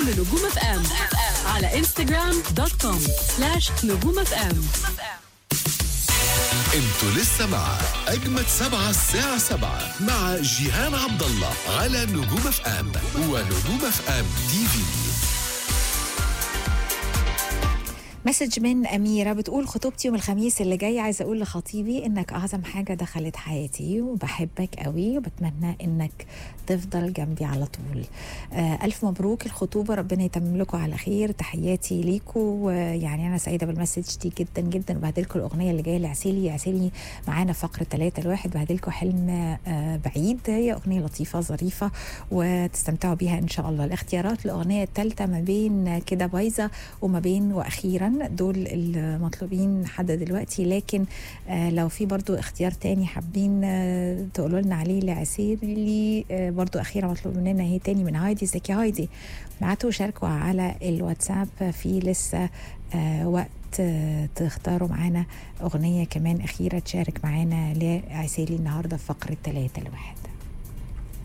لنجوم اف ام على انستغرام دوت كوم سلاش نجوم اف ام انتوا لسه مع اجمد سبعة الساعة سبعة مع جيهان عبد الله على نجوم اف ام ونجوم اف ام تي في مسج من أميرة بتقول خطوبتي يوم الخميس اللي جاي عايزة أقول لخطيبي إنك أعظم حاجة دخلت حياتي وبحبك قوي وبتمنى إنك تفضل جنبي على طول آه ألف مبروك الخطوبة ربنا يتمم لكم على خير تحياتي ليكوا يعني أنا سعيدة بالمسج دي جدا جدا وبهدلكوا الأغنية اللي جاية لعسيلي عسيلي معانا فقرة ثلاثة الواحد بهدلكوا حلم آه بعيد هي أغنية لطيفة ظريفة وتستمتعوا بيها إن شاء الله الاختيارات الأغنية الثالثة ما بين كده بايظة وما بين وأخيرا دول المطلوبين لحد دلوقتي لكن آه لو في برضو اختيار تاني حابين آه تقولوا لنا عليه لعسيري آه برضو أخيرا مطلوب مننا هي تاني من هايدي ازيك يا هايدي بعتوا شاركوا على الواتساب في لسه آه وقت آه تختاروا معانا أغنية كمان أخيرة تشارك معانا لعسيري النهاردة في فقرة ثلاثة لواحد